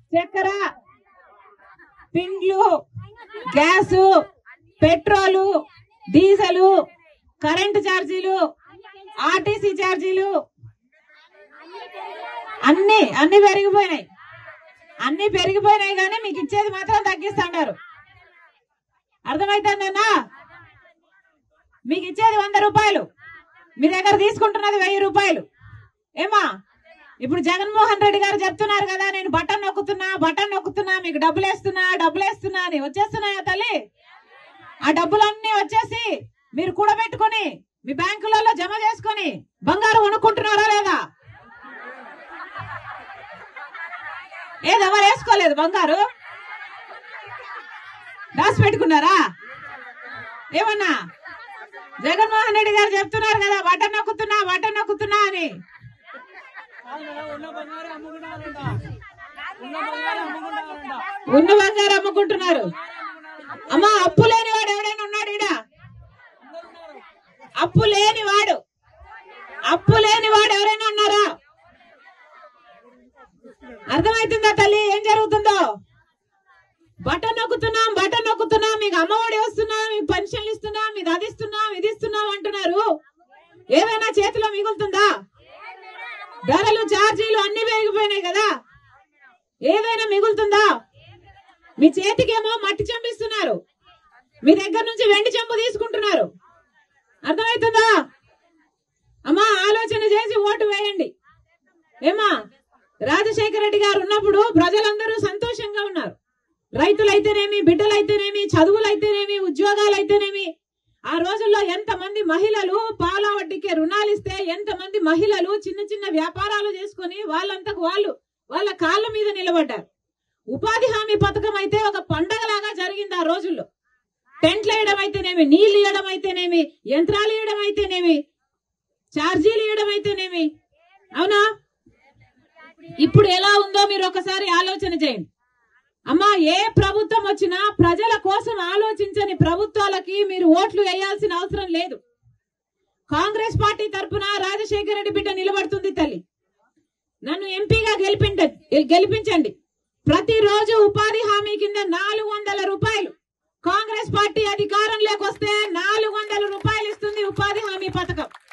చక్కెర పిండ్లు gas petrol diesel current ఛార్జీలు ఆర్టీసీ ఛార్జీలు అన్ని అన్ని పెరిగిపోయినాయి అన్ని పెరిగిపోయినాయి కానీ మీకు ఇచ్చేది మాత్రం తగ్గిస్తున్నారు అర్థమైతుందన్నా మీకు ఇచ్చేది వంద రూపాయలు మీ దగ్గర తీసుకుంటున్నది వెయ్యి రూపాయలు ఏమా ఇప్పుడు జగన్మోహన్ రెడ్డి గారు చెప్తున్నారు కదా నేను బటన్ నొక్కుతున్నా బటన్ నొక్కుతున్నా మీకు డబ్బులు వేస్తున్నా డబ్బులు వేస్తున్నా అని వచ్చేస్తున్నాయా తల్లి ఆ డబ్బులన్నీ వచ్చేసి మీరు కూడబెట్టుకొని మీ బ్యాంకులలో జమ చేసుకొని బంగారం కొనుక్కుంటున్నారా లేదా ఏది ఎవరు వేసుకోలేదు బంగారు దాచి పెట్టుకున్నారా ఏమన్నా జగన్మోహన్ రెడ్డి గారు చెప్తున్నారు కదా బటన్ నొక్కుతున్నా బటన్ నొక్కుతున్నా అని ఉన్న బంగారం అమ్ముకున్నారంట ఉన్న బంగారం అమ్ముకున్నారంట ఉన్న బంగారు అమ్ముకుంటున్నారు అమ్మా అప్పు లేని వాడు ఎవడైనా ఉన్నాడు ఈడ అప్పు లేని వాడు అప్పు లేని వాడు ఎవరైనా ఉన్నారా అర్థమవుతుందా తల్లి ఏం జరుగుతుందో బటన్ నొక్కుతున్నాం బటన్ నొక్కుతున్నాం మీకు అమ్మఒడి వస్తున్నా మీకు పెన్షన్లు ఇస్తున్నాం మీకు అది ఇస్తున్నాం ఇది ఇస్తున్నాం అంటున్నారు ఏదైనా చేతిలో మిగులుతుందా ధరలు ఛార్జీలు అన్ని పెరిగిపోయినాయి కదా ఏదైనా మిగులుతుందా మీ చేతికేమో మట్టి చంపిస్తున్నారు మీ దగ్గర నుంచి వెండి చెంపు తీసుకుంటున్నారు అర్థమవుతుందా అమ్మా ఆలోచన చేసి ఓటు వేయండి ఏమా రాజశేఖర రెడ్డి గారు ఉన్నప్పుడు ప్రజలందరూ సంతోషంగా ఉన్నారు రైతులైతేనేమి బిడ్డలైతేనేమి చదువులైతేనేమి ఉద్యోగాలైతేనేమి ఆ రోజుల్లో ఎంతమంది మహిళలు పాల వడ్డీకే రుణాలు ఇస్తే ఎంతమంది మహిళలు చిన్న చిన్న వ్యాపారాలు చేసుకొని వాళ్ళంతకు వాళ్ళు వాళ్ళ కాళ్ళ మీద నిలబడ్డారు ఉపాధి హామీ పథకం అయితే ఒక పండగలాగా జరిగింది ఆ రోజుల్లో టెంట్లు వేయడం అయితేనేమి నీళ్లు ఇవ్వడం అయితేనేమి యంత్రాలు ఇవ్వడం అయితేనేమి ఛార్జీలు ఇవ్వడం అయితేనేమి అవునా ఇప్పుడు ఎలా ఉందో మీరు ఒకసారి ఆలోచన చేయండి అమ్మా ఏ ప్రభుత్వం వచ్చినా ప్రజల కోసం ఆలోచించని ప్రభుత్వాలకి మీరు ఓట్లు వేయాల్సిన అవసరం లేదు కాంగ్రెస్ పార్టీ తరపున రాజశేఖర రెడ్డి బిడ్డ నిలబడుతుంది తల్లి నన్ను ఎంపీగా గెలిపించ గెలిపించండి ప్రతిరోజు ఉపాధి హామీ కింద నాలుగు వందల రూపాయలు కాంగ్రెస్ పార్టీ అధికారంలోకి వస్తే నాలుగు వందల రూపాయలు ఇస్తుంది ఉపాధి హామీ పథకం